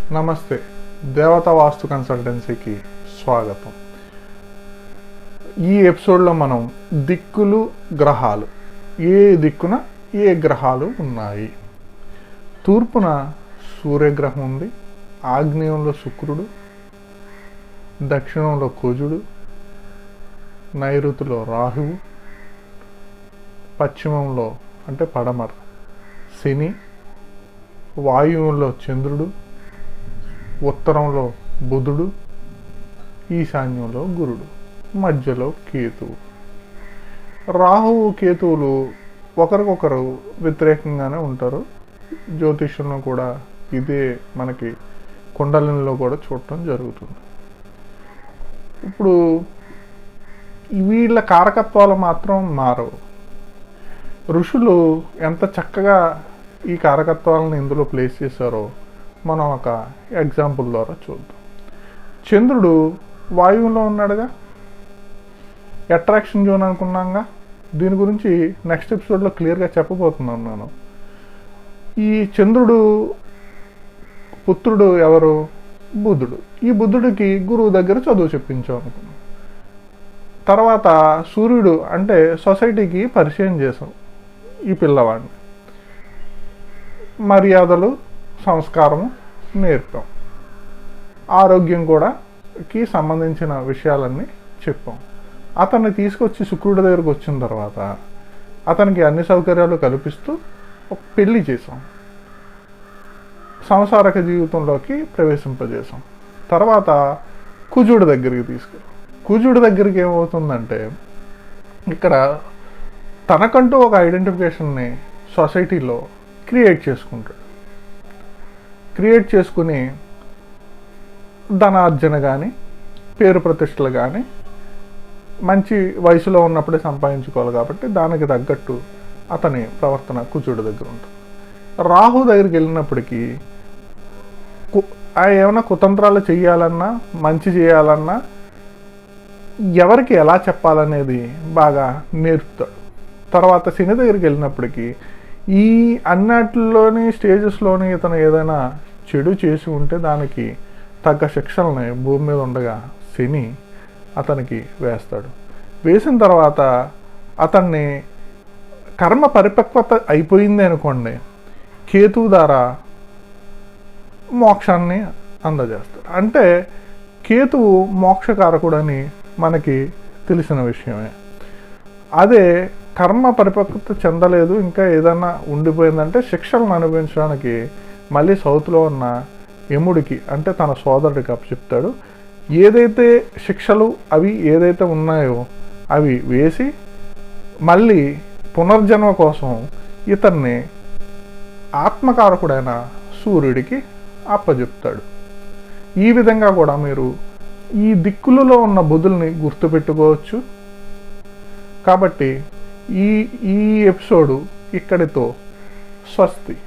నమస్తే దేవతా వాస్తు కన్సల్టెన్సీకి స్వాగతం ఈ ఎపిసోడ్లో మనం దిక్కులు గ్రహాలు ఏ దిక్కున ఏ గ్రహాలు ఉన్నాయి తూర్పున సూర్యగ్రహం ఉంది ఆగ్నేయంలో శుక్రుడు దక్షిణంలో కుజుడు నైరుతిలో రాహువు పశ్చిమంలో అంటే పడమర శని వాయువులో చంద్రుడు ఉత్తరంలో బుధుడు ఈశాన్యంలో గురుడు మధ్యలో కేతువు రాహువు కేతువులు ఒకరికొకరు వ్యతిరేకంగానే ఉంటారు జ్యోతిష్యంలో కూడా ఇదే మనకి కుండలినిలో కూడా చూడటం జరుగుతుంది ఇప్పుడు వీళ్ళ కారకత్వాలు మాత్రం మారవు ఋషులు ఎంత చక్కగా ఈ కారకత్వాలను ఇందులో ప్లేస్ చేశారో మనం ఒక ఎగ్జాంపుల్ ద్వారా చూద్దాం చంద్రుడు వాయువులో ఉన్నాడుగా అట్రాక్షన్ జోన్ అనుకున్నాగా దీని గురించి నెక్స్ట్ ఎపిసోడ్లో క్లియర్గా చెప్పబోతున్నాను నేను ఈ చంద్రుడు పుత్రుడు ఎవరు బుద్ధుడు ఈ బుద్ధుడికి గురువు దగ్గర చదువు చెప్పించాం అనుకున్నాం తర్వాత సూర్యుడు అంటే సొసైటీకి పరిచయం చేసాం ఈ పిల్లవాడిని మర్యాదలు సంస్కారము నేర్పాం ఆరోగ్యం కూడా కి సంబంధించిన విషయాలన్నీ చెప్పాం అతన్ని తీసుకొచ్చి శుక్రుడి దగ్గరకు వచ్చిన తర్వాత అతనికి అన్ని సౌకర్యాలు కల్పిస్తూ ఒక పెళ్లి చేసాం సంసారక జీవితంలోకి ప్రవేశింపజేసాం తర్వాత కుజుడి దగ్గరికి తీసుకెళ్ళాం కుజుడి దగ్గరికి ఏమవుతుందంటే ఇక్కడ తనకంటూ ఒక ఐడెంటిఫికేషన్ని సొసైటీలో క్రియేట్ చేసుకుంటాడు క్రియేట్ చేసుకుని ధనార్జన కానీ పేరు ప్రతిష్టలు కానీ మంచి వయసులో ఉన్నప్పుడే సంపాదించుకోవాలి కాబట్టి దానికి తగ్గట్టు అతని ప్రవర్తన కుజుడి దగ్గర ఉంటుంది రాహు దగ్గరికి వెళ్ళినప్పటికీ కు- ఆ ఏమైనా కుతంత్రాలు చేయాలన్నా మంచి చేయాలన్నా ఎవరికి ఎలా చెప్పాలనేది బాగా నేర్పుతాడు తర్వాత శని దగ్గరికి వెళ్ళినప్పటికీ ఈ అన్నిటిలోని స్టేజెస్లోని ఇతను ఏదైనా చెడు చేసి ఉంటే దానికి తగ్గ శిక్షల్ని భూమి మీద ఉండగా శని అతనికి వేస్తాడు వేసిన తర్వాత అతన్ని కర్మ పరిపక్వత అయిపోయింది అనుకోండి కేతు ద్వారా మోక్షాన్ని అందజేస్తాడు అంటే కేతువు మోక్షకారకుడని మనకి తెలిసిన విషయమే అదే కర్మ పరిపక్వత చెందలేదు ఇంకా ఏదన్నా ఉండిపోయిందంటే శిక్షలను అనుభవించడానికి మళ్ళీ సౌత్లో ఉన్న యముడికి అంటే తన సోదరుడికి అప్పచెప్తాడు ఏదైతే శిక్షలు అవి ఏదైతే ఉన్నాయో అవి వేసి మళ్ళీ పునర్జన్మ కోసం ఇతన్ని ఆత్మకారకుడైన సూర్యుడికి అప్పచెప్తాడు ఈ విధంగా కూడా మీరు ఈ దిక్కులలో ఉన్న బుధుల్ని గుర్తుపెట్టుకోవచ్చు కాబట్టి ఈ ఈ ఎపిసోడు ఇక్కడితో స్వస్తి